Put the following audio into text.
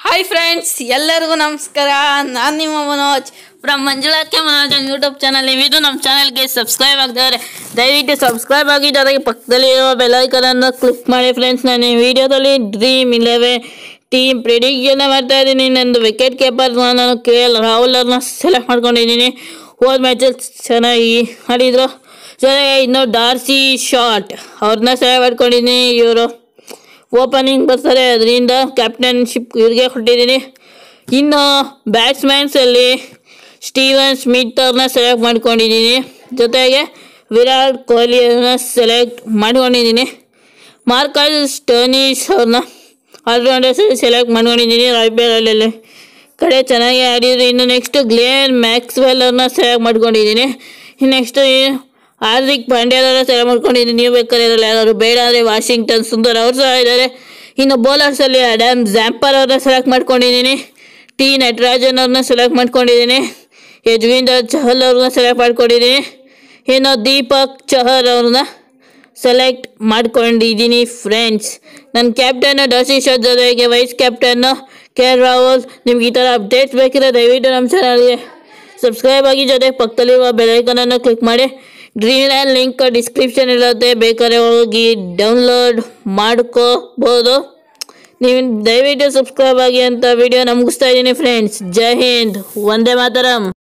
hi friends ಎಲ್ಲರಿಗೂ ನಮಸ್ಕಾರ ನಾನು ನಿಮ್ಮ Manoj from Manjula K Manoj YouTube channel ನೀವಿದು ನಮ್ಮ ಚಾನಲ್ಗೆ ಸಬ್ಸ್ಕ್ರೈಬ್ ಆಗಿದ್ದಾರೆ ದಯವಿಟ್ಟು ಸಬ್ಸ್ಕ್ರೈಬ್ ಆಗಿ ಜೊತೆಗೆ ಪಕ್ಕದಲ್ಲಿರೋ ಬೆಲೈಕನನ್ನು ಕ್ಲಿಕ್ ಮಾಡಿ ಫ್ರೆಂಡ್ಸ್ ನಾನು ಈ ವಿಡಿಯೋದಲ್ಲಿ ಡ್ರೀಮ್ ಇಲೆವೆನ್ ಟೀಮ್ ಪ್ರಿಡಿಕ್ಷನ್ ಮಾಡ್ತಾ ಇದ್ದೀನಿ ನಂದು ವಿಕೆಟ್ ಕೀಪರ್ ನಾನು ಕೆ ಎಲ್ ರಾಹುಲರ್ನ ಸೆಲೆಕ್ಟ್ ಮಾಡ್ಕೊಂಡಿದ್ದೀನಿ ಹೋದ ಮ್ಯಾಚಲ್ಲಿ ಚೆನ್ನಾಗಿ ಆಡಿದ್ರು ಜೊತೆಗೆ ಇನ್ನು ಡಾರ್ಸಿ ಶಾಟ್ ಅವ್ರನ್ನ ಸೆಲೆಕ್ಟ್ ಮಾಡ್ಕೊಂಡಿದ್ದೀನಿ ಇವರು ಓಪನಿಂಗ್ ಬರ್ತಾರೆ ಅದರಿಂದ ಕ್ಯಾಪ್ಟನ್ಶಿಪ್ ಇವ್ರಿಗೆ ಕೊಟ್ಟಿದ್ದೀನಿ ಇನ್ನು ಬ್ಯಾಟ್ಸ್ಮ್ಯಾನ್ಸಲ್ಲಿ ಸ್ಟೀವನ್ ಸ್ಮಿತ್ ಅವ್ರನ್ನ ಸೆಲೆಕ್ಟ್ ಮಾಡ್ಕೊಂಡಿದ್ದೀನಿ ಜೊತೆಗೆ ವಿರಾಟ್ ಕೊಹ್ಲಿಯವ್ರನ್ನ ಸೆಲೆಕ್ಟ್ ಮಾಡ್ಕೊಂಡಿದ್ದೀನಿ ಮಾರ್ಕಸ್ ಟರ್ನಿಸ್ ಅವ್ರನ್ನ ಆಲ್ರೌಂಡರ್ಸ್ ಸೆಲೆಕ್ಟ್ ಮಾಡ್ಕೊಂಡಿದ್ದೀನಿ ಐ ಪಿ ಎಲ್ ಕಡೆ ಚೆನ್ನಾಗಿ ಆಡಿದ್ರು ಇನ್ನು ನೆಕ್ಸ್ಟ್ ಗ್ಲೇನ್ ಮ್ಯಾಕ್ಸ್ವೆಲ್ ಅವ್ರನ್ನ ಸೆಲೆಕ್ಟ್ ಮಾಡ್ಕೊಂಡಿದ್ದೀನಿ ಇನ್ನು ನೆಕ್ಸ್ಟ್ ಹಾರ್ದಿಕ್ ಪಾಂಡ್ಯರನ್ನ ಸೆಲೆಕ್ಟ್ ಮಾಡ್ಕೊಂಡಿದ್ದೀನಿ ನೀವು ಬೇಕಾದ್ರೆ ಇದ್ರಲ್ಲಿ ಯಾರಾದ್ರು ಬೇಡ ಅಂದರೆ ವಾಷಿಂಗ್ಟನ್ ಸುಂದರ್ ಅವ್ರು ಸಹ ಇದ್ದಾರೆ ಇನ್ನು ಬೌಲರ್ಸಲ್ಲಿ ಅಡ್ಯಾಮ್ ಜ್ಯಾಂಪರ್ ಅವ್ರನ್ನ ಸೆಲೆಕ್ಟ್ ಮಾಡ್ಕೊಂಡಿದ್ದೀನಿ ಟಿ ನಟರಾಜನ್ ಅವ್ರನ್ನ ಸೆಲೆಕ್ಟ್ ಮಾಡ್ಕೊಂಡಿದ್ದೀನಿ ಯಜ್ವೀಂದರ್ ಚಹಲ್ ಅವ್ರನ್ನ ಸೆಲೆಕ್ಟ್ ಮಾಡ್ಕೊಂಡಿದ್ದೀನಿ ಇನ್ನು ದೀಪಕ್ ಚಹರ್ ಅವ್ರನ್ನ ಸೆಲೆಕ್ಟ್ ಮಾಡ್ಕೊಂಡಿದ್ದೀನಿ ಫ್ರೆಂಡ್ಸ್ ನನ್ನ ಕ್ಯಾಪ್ಟನ್ನು ಡಸಿ ಶಾ ಜೊತೆಗೆ ವೈಸ್ ಕ್ಯಾಪ್ಟನ್ನು ಕೆ ರಾಹುಲ್ ನಿಮ್ಗೆ ಈ ಥರ ಅಪ್ಡೇಟ್ಸ್ ಬೇಕಿದ್ರೆ ದಯವಿಟ್ಟು ನಮ್ಮ ಚಾನಲ್ಗೆ ಸಬ್ಸ್ಕ್ರೈಬ್ ಆಗಿ ಜೊತೆ ಪಕ್ಕದಲ್ಲಿರುವ ಬೆಲೈಕನನ್ನು ಕ್ಲಿಕ್ ಮಾಡಿ ಡ್ರೀಮ್ ಲ್ಯಾಂಡ್ ಲಿಂಕ್ ಡಿಸ್ಕ್ರಿಪ್ಷನ್ ಇರುತ್ತೆ ಬೇಕಾದ್ರೆ ಹೋಗಿ ಡೌನ್ಲೋಡ್ ಮಾಡ್ಕೋಬೋದು ನೀವು ದಯವಿಟ್ಟು ಸಬ್ಸ್ಕ್ರೈಬ್ ಆಗಿ ಅಂತ ವಿಡಿಯೋನ ಮುಗಿಸ್ತಾ ಇದ್ದೀನಿ ಫ್ರೆಂಡ್ಸ್ ಜೈ ಹಿಂದ್ ವಂದೇ ಮಾತರಂ